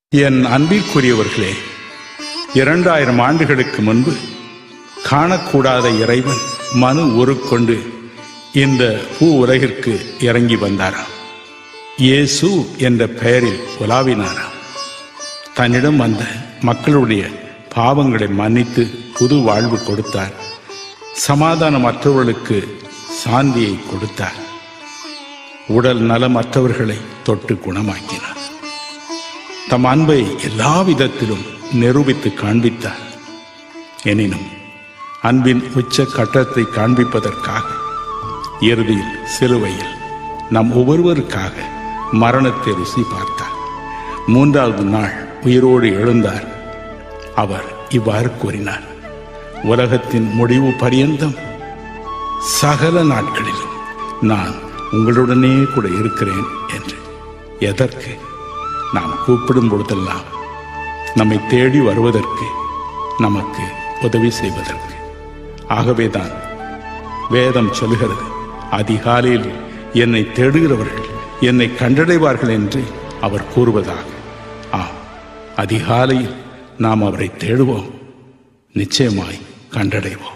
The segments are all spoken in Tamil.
என் அன்பிற்குரியவர்களே இரண்டாயிரம் ஆண்டுகளுக்கு முன்பு காணக்கூடாத இறைவன் மனு உருக்கொண்டு இந்த பூ உலகிற்கு இறங்கி வந்தாராம் இயேசு என்ற பெயரில் உலாவினாராம் தன்னிடம் வந்த மக்களுடைய பாவங்களை மன்னித்து புது வாழ்வு கொடுத்தார் சமாதானமற்றவர்களுக்கு சாந்தியை கொடுத்தார் உடல் நலமற்றவர்களை தொட்டு குணமாக்கினார் தம் அன்பை எல்லா விதத்திலும் நிரூபித்து காண்பித்தார் எனினும் அன்பின் உச்ச கட்டத்தை காண்பிப்பதற்காக இறுதியில் சிலுவையில் நம் ஒவ்வொருவருக்காக மரணத்தை ருசி பார்த்தார் மூன்றாவது நாள் உயிரோடு எழுந்தார் அவர் இவ்வாறு கூறினார் உலகத்தின் முடிவு பரியந்தம் சகல நாட்களிலும் நான் உங்களுடனே கூட இருக்கிறேன் என்று எதற்கு நாம் கூப்பிடும் பொழுதெல்லாம் நம்மை தேடி வருவதற்கு நமக்கு உதவி செய்வதற்கு ஆகவேதான் வேதம் சொல்கிறது அதிகாலையில் என்னை தேடுகிறவர்கள் என்னை கண்டடைவார்கள் என்று அவர் கூறுவதாக ஆம் அதிகாலையில் நாம் அவரை தேடுவோம் நிச்சயமாய் கண்டடைவோம்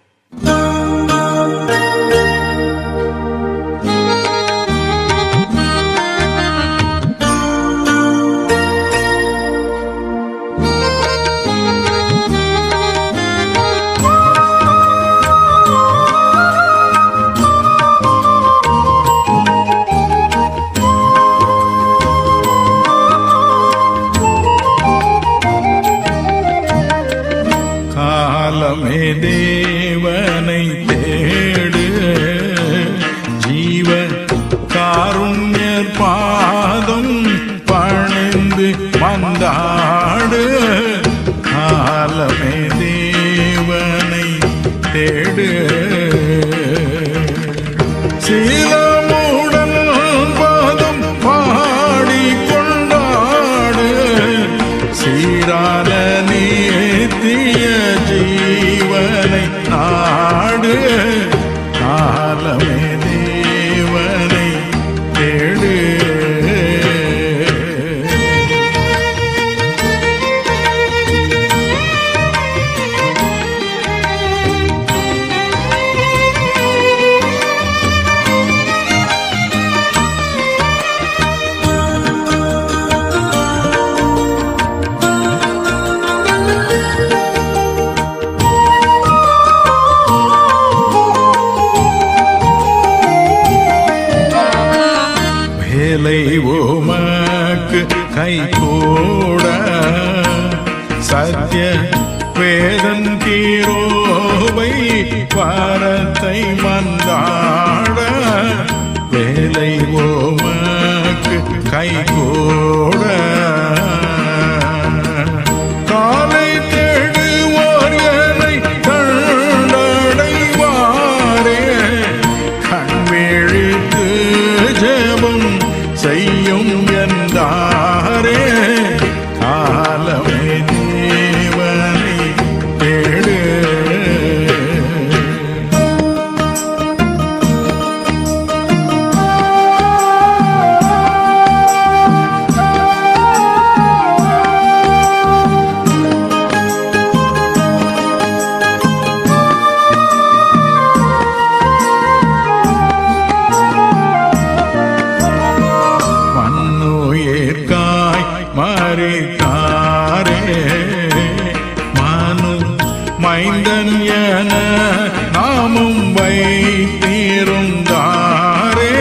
காலமே தேவனை தேடு ஜீவ காருண்யர் பாதம் பணிந்து வந்தாடு காலமே தேவனை தேடு சீலமுடன் பாதம் பாடி கொண்டாடு சீரான நீத்திய ஜீவனை நாடு காலமே தேவனை தேடு வேலை உமக்கு கை கூட சத்திய வேதன் கீரோவை வாரத்தை மந்தாட வேலை உமக்கு கை கூட காலை தேடுவோர் என்னை கண்டடைவாரே கண்விழித்து ஜெபம் செய்யும் என்றாரே காலமே தேவனை தேடு மண்ணுயிர்காய் மறித்தாரே மனு மைந்தன் என நாமும் வைத்திருந்தாரே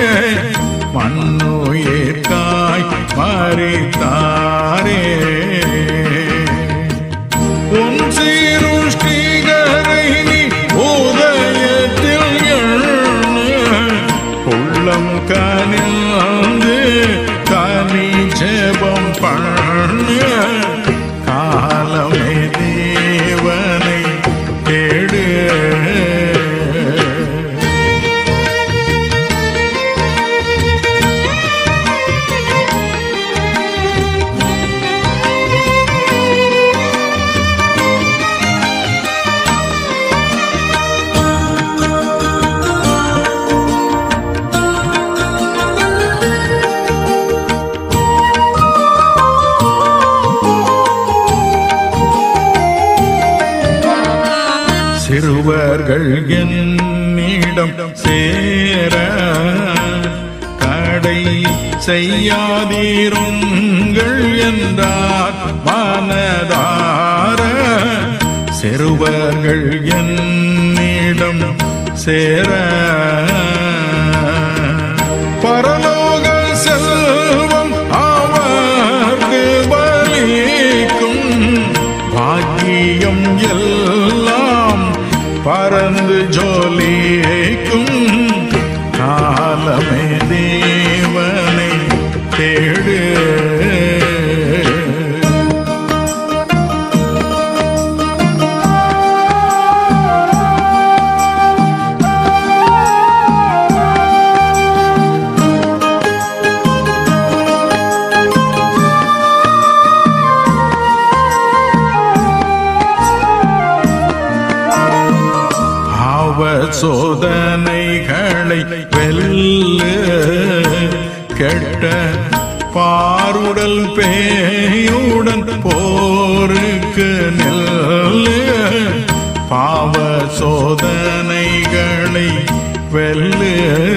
மண்ணுயிர்காய் மறித்தாரே உன் சீருஷ்டிகரை நீ உதயத்தில் எண்ணு உள்ளம் கனிந்து கனி ஜெபம் பண்ணு காலமே தேவனை தேடு சிறுவர்கள் என்னிடம் சேர கடை செய்யாதீருங்கள் என்றார் மனதார சிறுவர்கள் என்னிடம் சேர பரலோக செல்வம் அவர்க்கு பலிக்கும் பாக்கியம் எல்லாம் பறந்து ஜோலிக்கும் காலமே தேவனை தேடு பாவ சோதனைகளை வெல்ல கெட்ட பாருடல் பேயுடன் போருக்கு நெல்லு பாவ சோதனைகளை வெல்லு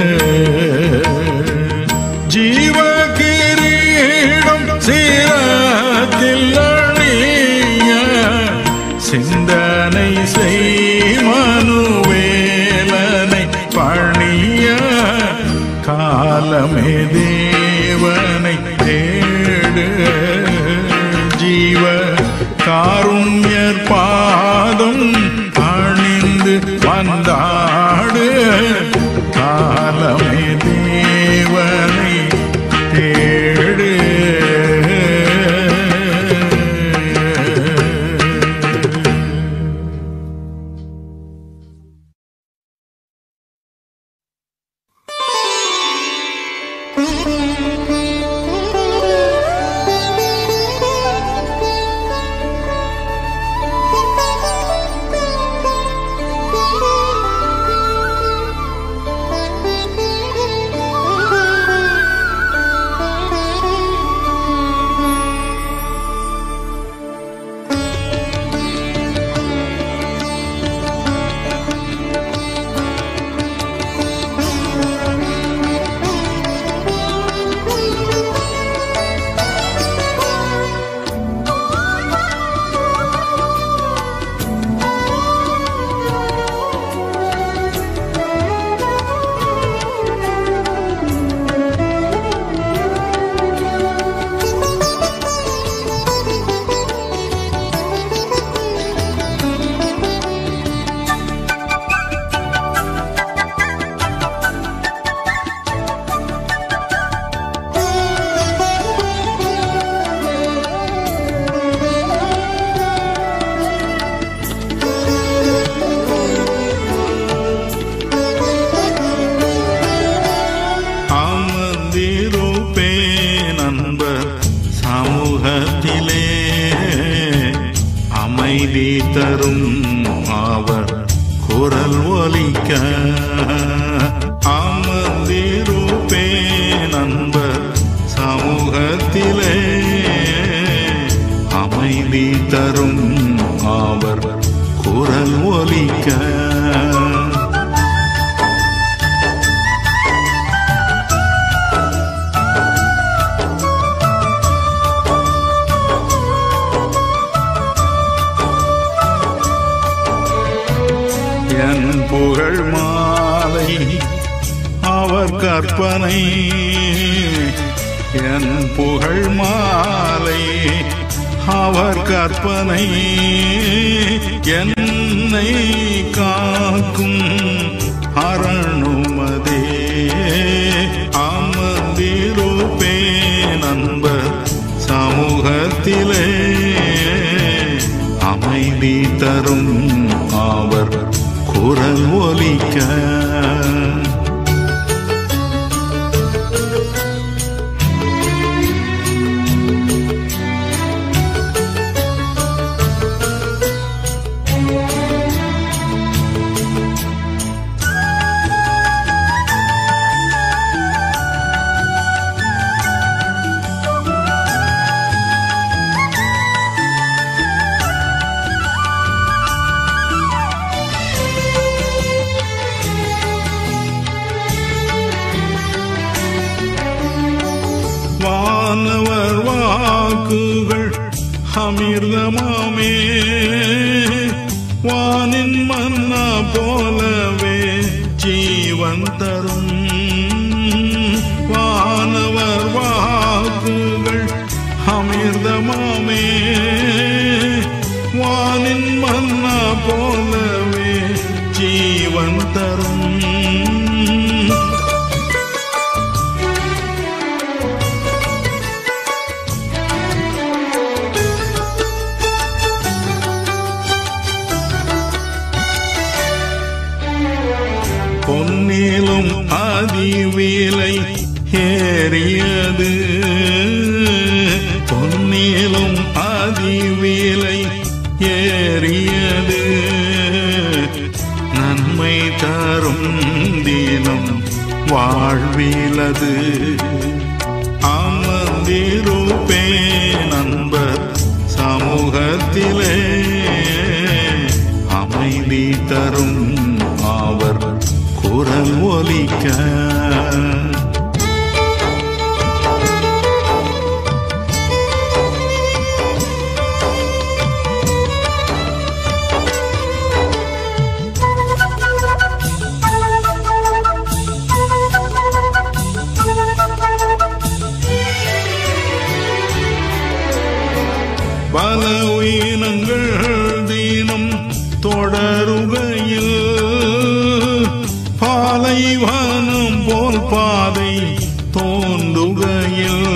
ஜீவ கிரீடம் சீரத்தில் அணிய சிந்தனை செய் மனுவேலனை பணிய காலமே தேவனை தேடு ஜீவ காருண்யர் பாதம் அணிந்து வந்தாடு காலமே தேவனை தேடு அமர்ந்திருப்பேன் நண்பர் சமூகத்திலே அமைதி தரும் அவர் குரல் ஒலிக்க அமர்ந்திருப்பேன் நண்பர் சமூகத்திலே அமைதி தரும் அவர் குரல் ஒலிக்க என் புகழ் மாலை அவர் கற்பனை என் புகழ் மாலை அவர் கற்பனை என்னை காக்கும் அரணுமதே அமர்ந்திருப்பேன் நண்பர் சமூகத்திலே அமைதி தரும் அவர் குரல் ஒலிக்க வானவர் வாக்குகள் அமிர்தமாமே வானின் மன்னா போலவே ஜீவன் தரும் வானவர் வாக்குகள் அமிர்தமாமே வானின் மன்னா போலவே ஜீவன் தரும் பொன்னிலும் அதிவிலை ஏறியது பொன்னிலும் அதிவிலை ஏறியது நன்மை தரும் தினம் வாழ்விலது அமர்ந்திருப்பே நண்பர் சமூகத்திலே அமைதி தரும் அவர் குரல் ஒலிக்க பல உயினங்கள் தினம் தொடருகையில் பாலைவனம் போல் பாதை தோன்றுகையில்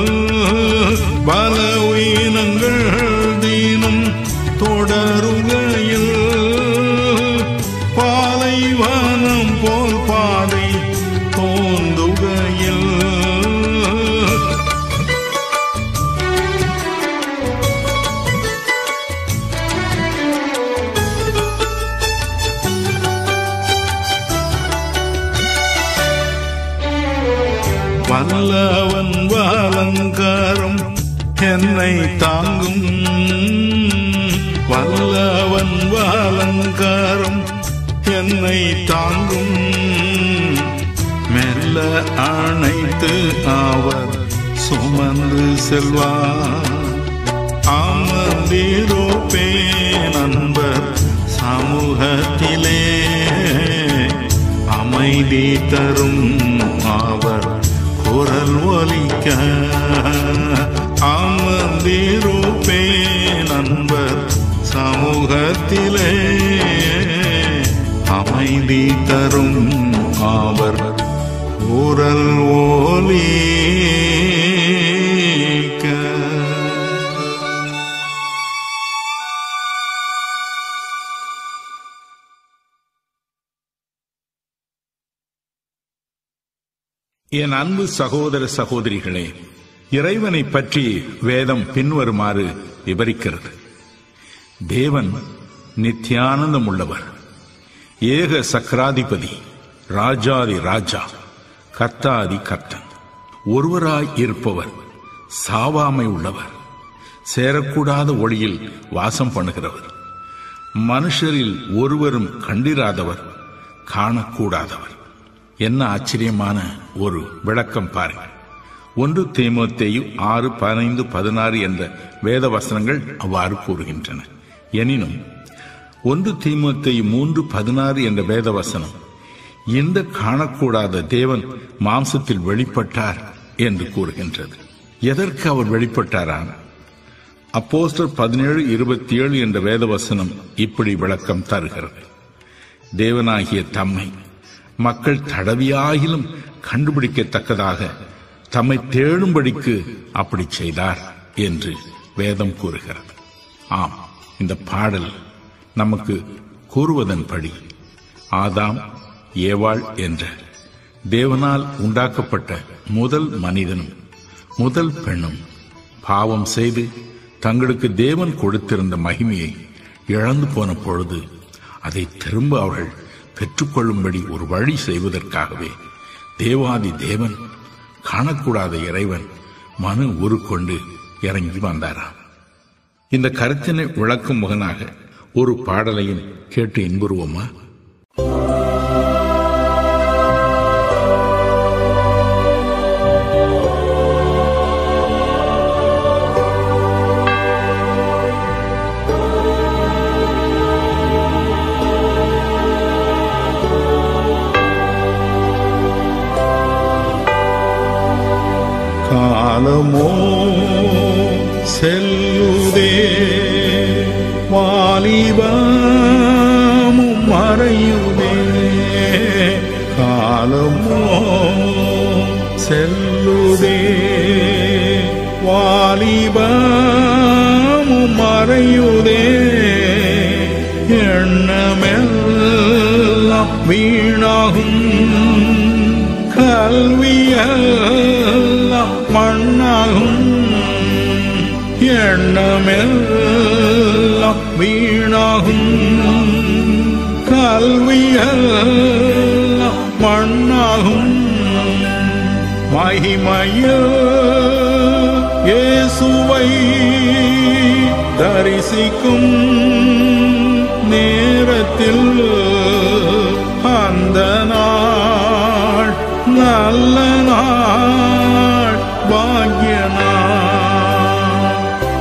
பல உயினங்கள் தினம் தொடருகையில் பாலைவனம் போல் பாதை தோன்றுகையில் வல்லவன் வாலங்காரம் என்னை தாங்கும் வல்லவன் வாலங்காரம் என்னை தாங்கும் மெல்ல அணைத்து அவர் சுமந்து செல்வார் அமர்ந்திருப்பே நண்பர் சமூகத்திலே அமைதி தரும் அவர் குரல் ஒலிக்க அமர்ந்திருப்பே நண்பர் சமூகத்திலே அமைதி தரும் அவர் குரல் ஒலிக்க என் அன்பு சகோதர சகோதரிகளே இறைவனை பற்றி வேதம் பின்வருமாறு விவரிக்கிறது தேவன் நித்தியானந்தம் உள்ளவர் ஏக சக்கராதிபதி ராஜாதி ராஜா கர்த்தாதி கர்த்தன் ஒருவராய் இருப்பவர் சாவாமை உள்ளவர் சேரக்கூடாத ஒளியில் வாசம் பண்ணுகிறவர் மனுஷரில் ஒருவரும் கண்டிராதவர் காணக்கூடாதவர் என்ன ஆச்சரியமான ஒரு விளக்கம் பாருங்கள் ஒன்று தீமோத்தேயு ஆறு பதினைந்து பதினாறு என்ற வேத வசனங்கள் அவ்வாறு கூறுகின்றன எனினும் ஒன்று தீமோத்தேயு மூன்று பதினாறு என்ற வேத வசனம் இந்த காணக்கூடாத தேவன் மாம்சத்தில் வெளிப்பட்டார் என்று கூறுகின்றது எதற்கு அவர் வெளிப்பட்டாராம் அப்போஸ்டர் பதினேழு இருபத்தி ஏழு என்ற வேத வசனம் இப்படி விளக்கம் தருகிறது தேவனாகிய தம்மை மக்கள் தடவியாகிலும் கண்டுபிடிக்கத்தக்கதாக தம்மை தேடும்படிக்கு அப்படி செய்தார் என்று வேதம் கூறுகிறது ஆம் இந்த பாடல் நமக்கு கூறுவதன்படி ஆதாம் ஏவாள் என்ற தேவனால் உண்டாக்கப்பட்ட முதல் மனிதனும் முதல் பெண்ணும் பாவம் செய்து தங்களுக்கு தேவன் கொடுத்திருந்த மகிமையை இழந்து போன பொழுது அதை திரும்ப அவர்கள் பெற்றுக்கொள்ளும்படி ஒரு வழி செய்வதற்காகவே தேவாதி தேவன் காணக்கூடாத இறைவன் மனு உருக்கொண்டு இறங்கி வந்தாராம் இந்த கருத்தினை விளக்கும் முகனாக ஒரு பாடலையும் கேட்டு இன்புறுவோமா காலமோ செல்லுதே வாலிபமும் மறையுதே காலமோ செல்லுதே வாலிபமும் மறையுதே எண்ணமெல்லாம் வீணாகும் கல்வியெல்லாம் மண்ணாகும் எண்ணமெல்லாம் வீணாகும் கல்வியெல்லாம் மண்ணாகும் மகிமைய இயேசுவை தரிசிக்கும் நேரத்தில் அந்த நாள் நல்ல நாள் பாக்கிய நாள்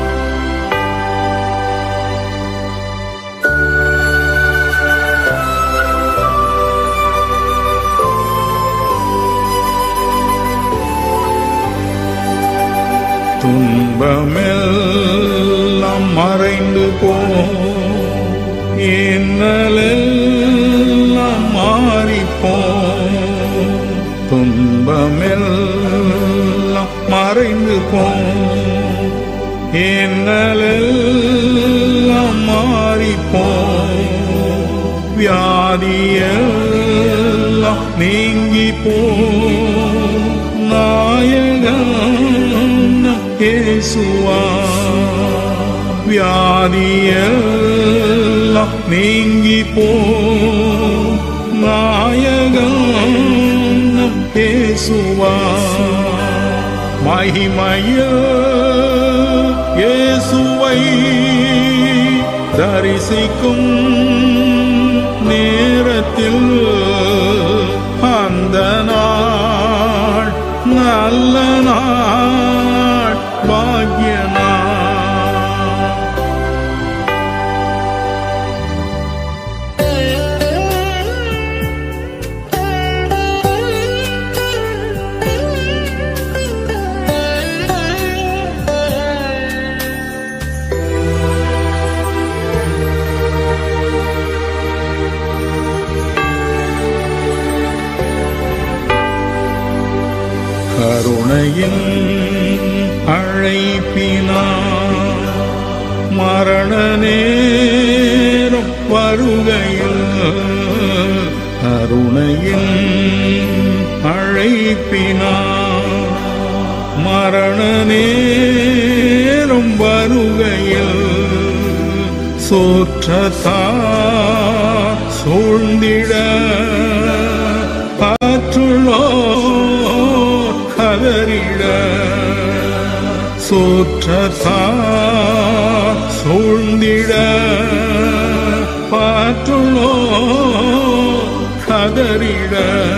துன்பமெல்லாம் மறைந்து போ இன்னலெல்லாம் மாறிப்போ துன்பமெல்லாம் மறைந்து போ இன்னலெல்லாம் மாறிப்போ வியாதியெல்லாம் நீங்கி போ நாயகம் இயேசுவா வியாதியெல்லாம் நீங்கி போ நாயகம் இயேசுவா மகிமைய இயேசுவை தரிசிக்கும் நேரத்தில் அந்த நாள் நல்ல நாள் பாக்கிய நாள் கருணையின் அழைப்பினா மரண நேரம் வருகையில் கருணையின் அழைப்பினா மரண நேரம் வருகையில் சோற்றத்தா சூழ்ந்திட காற்றுள்ளோ கதறிட சோற்றத்தா சூழ்ந்திட பாற்றுள்ளோ கதறிட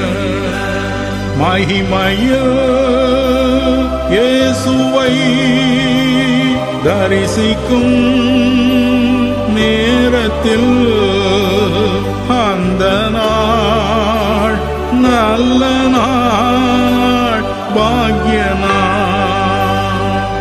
மகிமைய இயேசுவை தரிசிக்கும் நேரத்தில் அந்த நாள் நல்ல நாள் பாக்கிய நாள்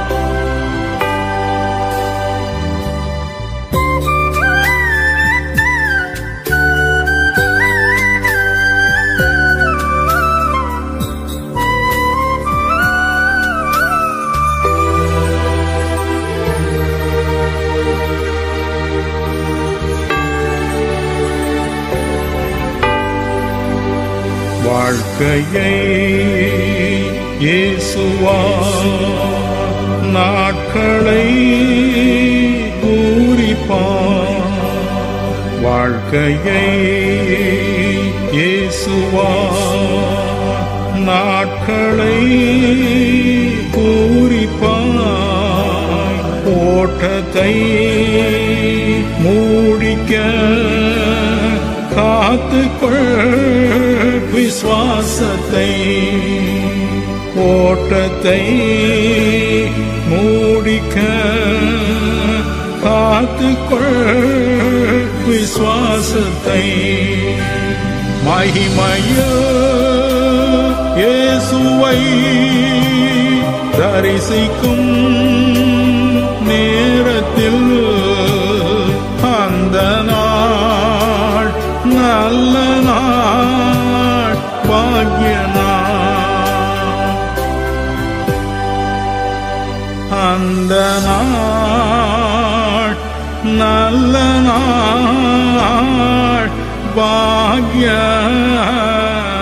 வாழ்க்கையை இயேசுவா நாட்களை பூரிப்பான் வாழ்க்கையை இயேசுவா நாட்களை பூரிப்பாய் ஓட்டத்தை மூடிக்க காத்துக்கொள் விசுவாசத்தை ஓட்டத்தை மூடிக்க காத்துக்கொள் விசுவாசத்தை மகிமைய இயேசுவை தரிசிக்கும் நேரத்தில் அந்த நாள் நல்ல நாள் பாக்கிய நாள் அந்த நாள் நல்ல நாள் பாக்ய